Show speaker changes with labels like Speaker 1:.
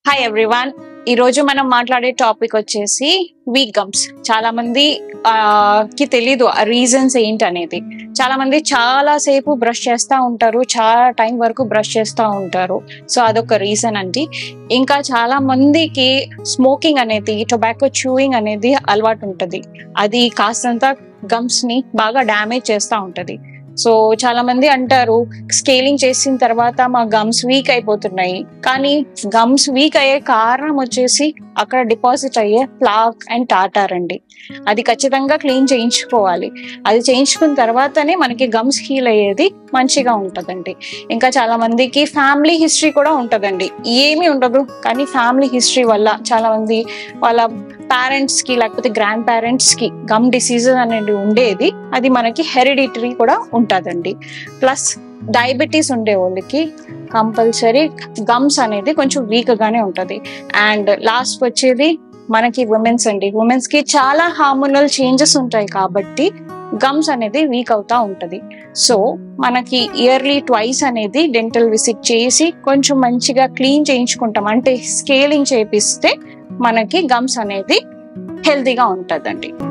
Speaker 1: hi everyone ఈ రోజు మనం మాట్లాడే టాపిక్ వచ్చేసి వీక్ గమ్స్ చాలా మంది ఆ, కి తెలీదు ఆ రీజన్స్ ఏంటి అనేది చాలా మంది చాలా సేపు బ్రష్ చేస్తూ ఉంటారు చాలా టైం వరకు బ్రష్ చేస్తూ ఉంటారు సో అదొక రీజన్ అండి ఇంకా చాలా మందికి స్మోకింగ్ అనేది టొబాకో చూయింగ్ అనేది అలవాటు ఉంటుంది అది కాస్తంత గమ్స్ ని బాగా డ్యామేజ్ చేస్తూ ఉంటది సో చాలా మంది అంటారు స్కేలింగ్ చేసిన తర్వాత మా గమ్స్ వీక్ అయిపోతున్నాయి కానీ గమ్స్ వీక్ అయ్యే కారణం వచ్చేసి అక్కడ డిపాజిట్ అయ్యే ప్లాక్ అండ్ టాటార్ అండి అది ఖచ్చితంగా క్లీన్ చేయించుకోవాలి అది చేయించుకున్న తర్వాతనే మనకి గమ్స్ హీల్ అయ్యేది మంచిగా ఉంటదండి ఇంకా చాలా మందికి ఫ్యామిలీ హిస్టరీ కూడా ఉంటదండి ఏమీ ఉండదు కానీ ఫ్యామిలీ హిస్టరీ వల్ల చాలా మంది వాళ్ళ పేరెంట్స్ కి లేకపోతే గ్రాండ్ పేరెంట్స్ కి గమ్ డిసీజెస్ అనేది ఉండేది అది మనకి హెరిడిటరీ కూడా ఉంటదండి ప్లస్ డయాబెటీస్ ఉండే వాళ్ళకి కంపల్సరీ గమ్స్ అనేది కొంచెం వీక్ గానే ఉంటది అండ్ లాస్ట్ వచ్చేది మనకి ఉమెన్స్ అండి ఉమెన్స్ కి చాలా హార్మోనల్ చేంజెస్ ఉంటాయి కాబట్టి గమ్స్ అనేది వీక్ అవుతా ఉంటది సో మనకి ఇయర్లీ ట్వైస్ అనేది డెంటల్ విజిట్ చేసి కొంచెం మంచిగా క్లీన్ చేయించుకుంటాం అంటే స్కేలింగ్ చేపిస్తే మనకి గమ్స్ అనేది హెల్తీగా ఉంటుందండి